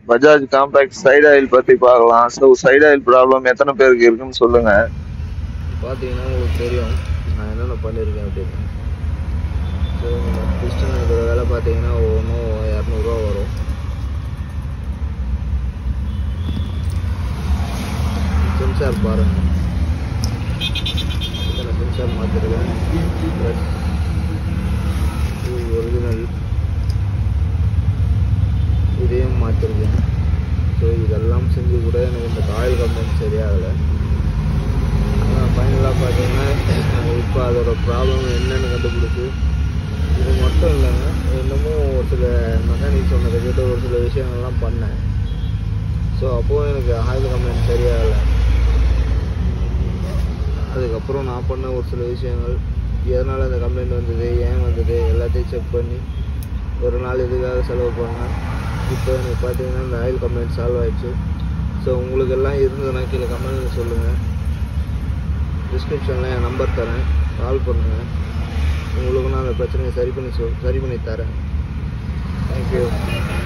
Bajaj compact side oil பத்தி பார்க்கலாம் so side oil problem எத்தனை பேருக்கு இருக்குன்னு சொல்லுங்க பார்த்தீங்கன்னா உங்களுக்கு தெரியும் நான் என்னென்ன பண்ணியிருக்கேன் அப்படின்னு ஸோ பிஸ்டன் இருக்கிற வேலை பார்த்தீங்கன்னா ஒவ்வொன்றும் இரநூறுவா வரும் சென்சார் பாருங்கள் இத்தனை சென்சார் மாற்றிருக்கேன் ப்ளஸ் இது ஒரிஜினல் இதையும் மாற்றிருக்கேன் ஸோ இதெல்லாம் செஞ்சு கூட எனக்கு இந்த ஆயில் கம்பெனி சரியாகலை ஆனால் ஃபைனலாக பார்த்தீங்கன்னா இப்போ அதோட ப்ராப்ளம் என்னன்னு கண்டுபிடிச்சி இது மட்டும் இல்லைங்க இன்னமும் ஒரு சில மெக்கானிக் சொன்னதை கேட்டு ஒரு சில விஷயங்கள்லாம் பண்ணேன் ஸோ அப்போது எனக்கு ஆயில் கம்ப்ளைண்ட் சரியாகலை அதுக்கப்புறம் நான் பண்ண ஒரு சில விஷயங்கள் எதனால் அந்த கம்ப்ளைண்ட் வந்தது ஏன் வந்தது எல்லாத்தையும் செக் பண்ணி ஒரு நாள் இதுக்காக செலவு பண்ணேன் இப்போ எனக்கு பார்த்தீங்கன்னா இந்த ஆயில் கம்ப்ளைண்ட் சால்வ் ஆயிடுச்சு ஸோ உங்களுக்கு எல்லாம் இருந்ததுன்னா கீழே கமெண்ட் சொல்லுங்கள் டிஸ்கிரிப்ஷனில் என் நம்பர் தரேன் கால் பண்ணுங்கள் உங்களுக்கு நான் அந்த பிரச்சனையை சரி பண்ணி சொல் சரி பண்ணி தரேன் தேங்க்யூ